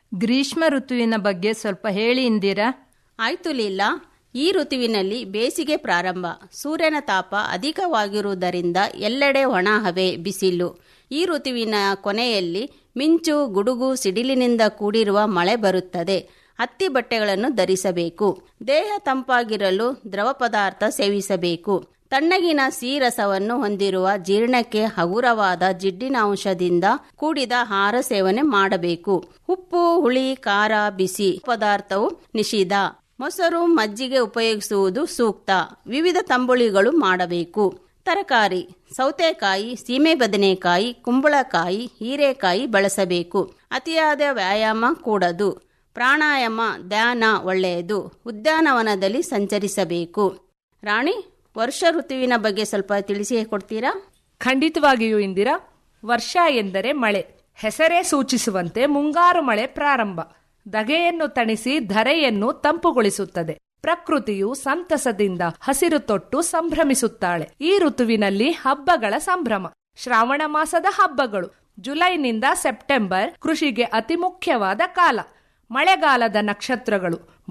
ಗ್ರೀಷ್ಮ ಋತುವಿನ ಬಗ್ಗೆ ಸ್ವಲ್ಪ ಹೇಳಿ ಇಂದಿರಾ ಆಯ್ತು ಲೀಲಾ ಈ ಋತುವಿನಲ್ಲಿ ಬೇಸಿಗೆ ಪ್ರಾರಂಭ ಸೂರ್ಯನ ತಾಪ ಅಧಿಕವಾಗಿರುವುದರಿಂದ ಎಲ್ಲೆಡೆ ಒಣ ಹವೆ ಬಿಸಿಲು ಈ ಋತುವಿನ ಕೊನೆಯಲ್ಲಿ ಮಿಂಚು ಗುಡುಗು ಸಿಡಿಲಿನಿಂದ ಕೂಡಿರುವ ಮಳೆ ಬರುತ್ತದೆ ಹತ್ತಿ ಬಟ್ಟೆಗಳನ್ನು ಧರಿಸಬೇಕು ದೇಹ ತಂಪಾಗಿರಲು ದ್ರವ ಪದಾರ್ಥ ಸೇವಿಸಬೇಕು ತಣ್ಣಗಿನ ಸಿಹಿರಸವನ್ನು ಹೊಂದಿರುವ ಜೀರ್ಣಕ್ಕೆ ಹಗುರವಾದ ಜಿಡ್ಡಿನ ಅಂಶದಿಂದ ಕೂಡಿದ ಆಹಾರ ಸೇವನೆ ಮಾಡಬೇಕು ಉಪ್ಪು ಹುಳಿ ಖಾರ ಬಿಸಿ ಪದಾರ್ಥವು ನಿಷಿದ್ಧ ಮೊಸರು ಮಜ್ಜಿಗೆ ಉಪಯೋಗಿಸುವುದು ಸೂಕ್ತ ವಿವಿಧ ತಂಬುಳಿಗಳು ಮಾಡಬೇಕು ತರಕಾರಿ ಸೌತೆಕಾಯಿ ಸೀಮೆ ಬದನೆಕಾಯಿ ಕುಂಬಳಕಾಯಿ ಹೀರೆಕಾಯಿ ಬಳಸಬೇಕು ಅತಿಯಾದ ವ್ಯಾಯಾಮ ಕೂಡದು ಪ್ರಾಣಾಯಾಮ ಧ್ಯಾನ ಒಳ್ಳೆಯದು ಉದ್ಯಾನವನದಲ್ಲಿ ಸಂಚರಿಸಬೇಕು ರಾಣಿ ವರ್ಷ ಋತುವಿನ ಬಗ್ಗೆ ಸ್ವಲ್ಪ ತಿಳಿಸಿ ಕೊಡ್ತೀರಾ ಖಂಡಿತವಾಗಿಯೂ ಇಂದಿರಾ ವರ್ಷ ಎಂದರೆ ಮಳೆ ಹೆಸರೇ ಸೂಚಿಸುವಂತೆ ಮುಂಗಾರು ಮಳೆ ಪ್ರಾರಂಭ ದಗೆಯನ್ನು ತಣಿಸಿ ಧರೆಯನ್ನು ತಂಪುಗೊಳಿಸುತ್ತದೆ ಪ್ರಕೃತಿಯು ಸಂತಸದಿಂದ ಹಸಿರು ತೊಟ್ಟು ಸಂಭ್ರಮಿಸುತ್ತಾಳೆ ಈ ಋತುವಿನಲ್ಲಿ ಹಬ್ಬಗಳ ಸಂಭ್ರಮ ಶ್ರಾವಣ ಮಾಸದ ಹಬ್ಬಗಳು ಜುಲೈನಿಂದ ಸೆಪ್ಟೆಂಬರ್ ಕೃಷಿಗೆ ಅತಿ ಮುಖ್ಯವಾದ ಕಾಲ ಮಳೆಗಾಲದ ನಕ್ಷತ್ರಗಳು